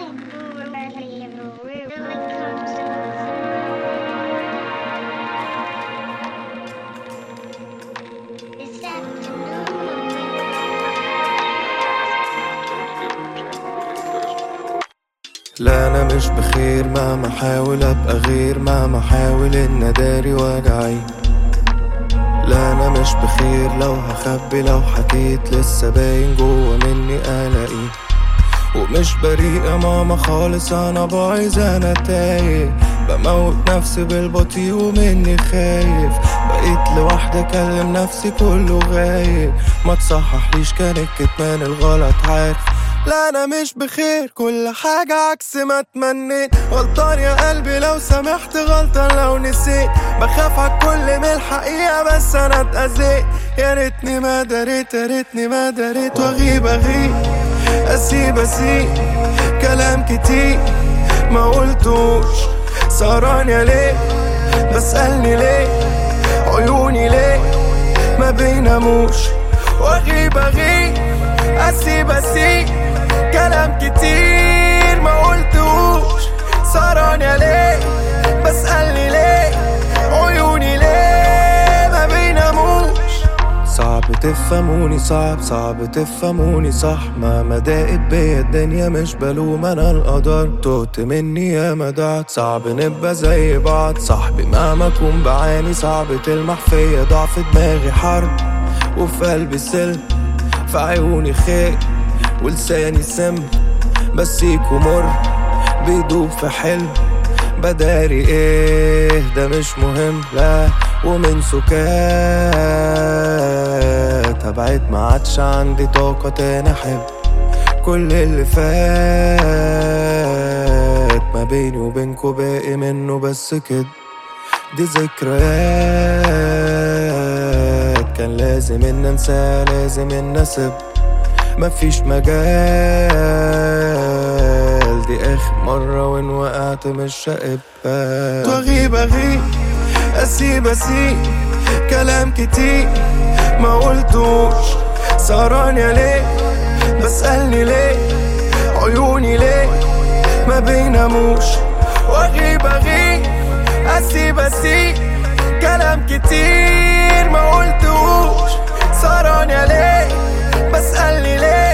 لا انا مش بخير مهما احاول ابقى غير مهما احاول ان اداري وجعي لا انا مش بخير لو هخبي لو حكيت لسه باين جوه مني قلقي ومش بريء يا ماما خالص انا بايظ انا تايه بموت نفسي بالبطيء ومني خايف بقيت لوحدي اكلم نفسي كله غايب ما تصححليش كان الكتمان الغلط عارف لا انا مش بخير كل حاجة عكس ما اتمنيت غلطان يا قلبي لو سمحت غلطان لو نسيت بخاف على كل من الحقيقة بس انا اتأذيت يا ريتني ما دريت يا ريتني ما دريت واغيب اغيب اسيب اسيب كلام كتير ما قلتوش سهران يا ليه بسألني ليه عيوني ليه ما بيناموش واغيب اغيب اسيب اسيب كلام كتير ما قلتوش سهران يا ليه بسألني ليه عيوني ليه ما بيناموش صعب تفهموني صعب صعب تفهموني صح ما مضايقت بيا الدنيا مش بلوم انا القدر تهت مني يا مدعت صعب نبقى زي بعض صاحبي مهما اكون بعاني صعب تلمح فيا ضعف دماغي حرب وفي قلبي سلم في عيوني خير ولساني سم بسيكو مر بيدوب في حلم بداري ايه ده مش مهم لا ومن سكات هبعد ما عادش عندي طاقة تاني احب كل اللي فات ما بيني وبينكو باقي منه بس كده دي ذكريات كان لازم ان انسى لازم ان اسيب مفيش مجال دي اخر مرة وان وقعت مش هقبل واغيب اغيب اسيب اسيب كلام كتير ما قلتوش سهران يا ليه بسألني ليه عيوني ليه ما بيناموش واغيب اغيب اسيب اسيب كلام كتير ما قلتوش سهران يا ليه بسألني ليه